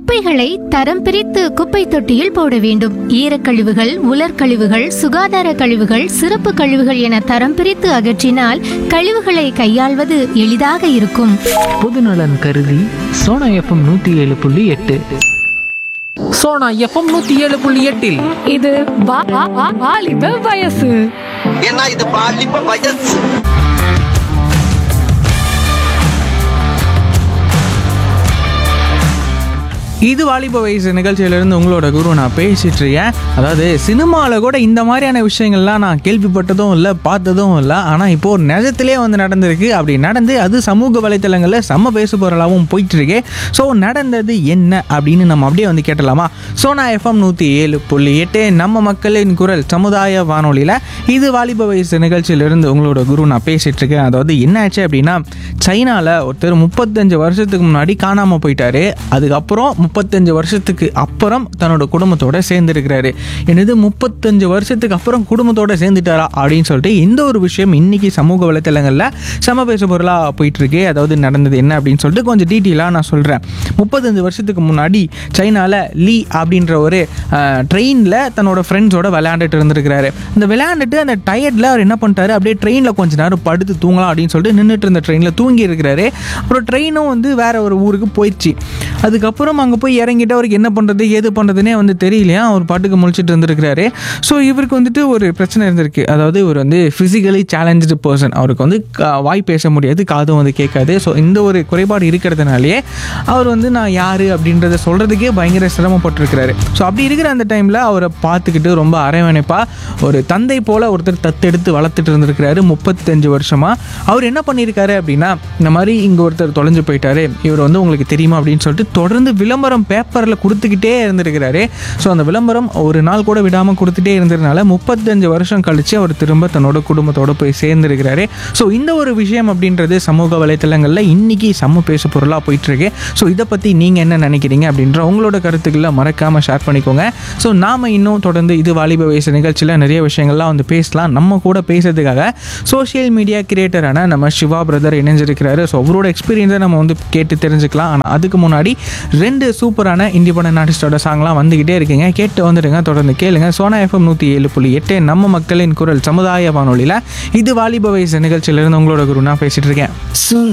குப்பைகளை தரம் பிரித்து குப்பை தொட்டியில் போட வேண்டும் ஈரக்கழிவுகள் உலர்கழிவுகள் சுகாதார கழிவுகள் சிறப்பு கழிவுகள் என தரம் பிரித்து அகற்றினால் கழிவுகளை கையாள்வது எளிதாக இருக்கும் பொதுநலன் கருதி சோனா எஃப்எம் நூற்றி ஏழு புள்ளி எட்டு சோனா எஃப்எம் நூற்றி ஏழு புள்ளி எட்டில் இது வா- வா- வா- வாலிப வயசு ஏன்னா இது பாலிப்ப வயசு இது வாலிப வயசு நிகழ்ச்சியிலிருந்து உங்களோட குரு நான் பேசிட்டு இருக்கேன் அதாவது சினிமாவில் கூட இந்த மாதிரியான விஷயங்கள்லாம் நான் கேள்விப்பட்டதும் இல்லை பார்த்ததும் இல்லை ஆனால் இப்போ ஒரு நிஜத்திலே வந்து நடந்திருக்கு அப்படி நடந்து அது சமூக வலைத்தளங்களில் செம்ம பேசு பொருளாகவும் போயிட்டு இருக்கு ஸோ நடந்தது என்ன அப்படின்னு நம்ம அப்படியே வந்து கேட்டலாமா சோனா எஃப்எம் நூற்றி ஏழு புள்ளி எட்டு நம்ம மக்களின் குரல் சமுதாய வானொலியில் இது வாலிப வயசு நிகழ்ச்சியிலிருந்து உங்களோட குரு நான் பேசிட்டு இருக்கேன் அதாவது என்ன ஆச்சு அப்படின்னா சைனாவில் ஒருத்தர் முப்பத்தஞ்சு வருஷத்துக்கு முன்னாடி காணாமல் போயிட்டாரு அதுக்கப்புறம் முப்பத்தஞ்சு வருஷத்துக்கு அப்புறம் தன்னோட குடும்பத்தோட சேர்ந்துருக்கிறாரு என்னது முப்பத்தஞ்சு வருஷத்துக்கு அப்புறம் குடும்பத்தோட சேர்ந்துட்டாரா அப்படின்னு சொல்லிட்டு இந்த ஒரு விஷயம் இன்னைக்கு சமூக வலைத்தளங்களில் சம பேசு பொருளாக போயிட்டு இருக்கு அதாவது நடந்தது என்ன அப்படின்னு சொல்லிட்டு கொஞ்சம் டீட்டெயிலாக நான் சொல்கிறேன் முப்பத்தஞ்சு வருஷத்துக்கு முன்னாடி சைனாவில் லீ அப்படின்ற ஒரு ட்ரெயினில் தன்னோட ஃப்ரெண்ட்ஸோட விளையாண்டுட்டு இருந்திருக்கிறாரு இந்த விளையாண்டுட்டு அந்த டயர்டில் அவர் என்ன பண்ணிட்டாரு அப்படியே ட்ரெயினில் கொஞ்ச நேரம் படுத்து தூங்கலாம் அப்படின்னு சொல்லிட்டு நின்றுட்டு இருந்த ட்ரெயினில் தூங்கி இருக்கிறாரு அப்புறம் ட்ரெயினும் வந்து வேற ஒரு ஊருக்கு போயிடுச்சு அதுக்கப்புறம் அங்கே போய் இறங்கிட்டு அவருக்கு என்ன பண்ணுறது ஏது பண்ணுறதுனே வந்து தெரியலையா அவர் பாட்டுக்கு முழிச்சிட்டு இருந்திருக்கிறாரு ஸோ இவருக்கு வந்துட்டு ஒரு பிரச்சனை இருந்திருக்கு அதாவது இவர் வந்து ஃபிசிக்கலி சேலஞ்சு பர்சன் அவருக்கு வந்து கா- வாய் பேச முடியாது காதும் வந்து கேட்காது ஸோ இந்த ஒரு குறைபாடு இருக்கிறதுனாலே அவர் வந்து நான் யார் அப்படின்றத சொல்கிறதுக்கே பயங்கர சிரமப்பட்டிருக்கிறாரு ஸோ அப்படி இருக்கிற அந்த டைமில் அவரை பார்த்துக்கிட்டு ரொம்ப அரவணைப்பாக ஒரு தந்தை போல் ஒருத்தர் தத்தெடுத்து வளர்த்துட்டு இருந்திருக்கிறாரு முப்பத்தஞ்சு வருஷமாக அவர் என்ன பண்ணியிருக்காரு அப்படின்னா இந்த மாதிரி இங்கே ஒருத்தர் தொலைஞ்சு போயிட்டாரு இவர் வந்து உங்களுக்கு தெரியுமா அப்படின்னு சொல்லிட்டு தொடர்ந்து விளம்பரம் பேப்பரில் கொடுத்துக்கிட்டே இருந்திருக்கிறாரு ஸோ அந்த விளம்பரம் ஒரு நாள் கூட விடாமல் கொடுத்துட்டே இருந்ததுனால முப்பத்தஞ்சு வருஷம் கழித்து அவர் திரும்ப தன்னோட குடும்பத்தோட போய் சேர்ந்துருக்கிறாரு ஸோ இந்த ஒரு விஷயம் அப்படின்றது சமூக வலைத்தளங்களில் இன்னைக்கு சம பேசு பொருளாக போயிட்டுருக்கு ஸோ இதை பற்றி நீங்கள் என்ன நினைக்கிறீங்க அப்படின்ற உங்களோட கருத்துக்களை மறக்காமல் ஷேர் பண்ணிக்கோங்க ஸோ நாம் இன்னும் தொடர்ந்து இது வாலிப வயசு நிகழ்ச்சியில் நிறைய விஷயங்கள்லாம் வந்து பேசலாம் நம்ம கூட பேசுறதுக்காக சோஷியல் மீடியா கிரியேட்டரான நம்ம சிவா பிரதர் இணைஞ்சிருக்கிறாரு ஸோ அவரோட எக்ஸ்பீரியன்ஸை நம்ம வந்து கேட்டு தெரிஞ்சுக்கலாம் ஆனால் அதுக்கு முன்னாடி ரெண்டு சூப்பரான இண்டிபெண்டன்ட் ஆர்டிஸ்டோட சாங்லாம் வந்துக்கிட்டே இருக்கீங்க கேட்டு வந்துடுங்க தொடர்ந்து கேளுங்க சோனா எஃப்எம் நூற்றி ஏழு புள்ளி எட்டு நம்ம மக்களின் குரல் சமுதாய வானொலியில் இது வாலிப வயசு நிகழ்ச்சியிலிருந்து உங்களோட குரு நான் பேசிட்டு இருக்கேன்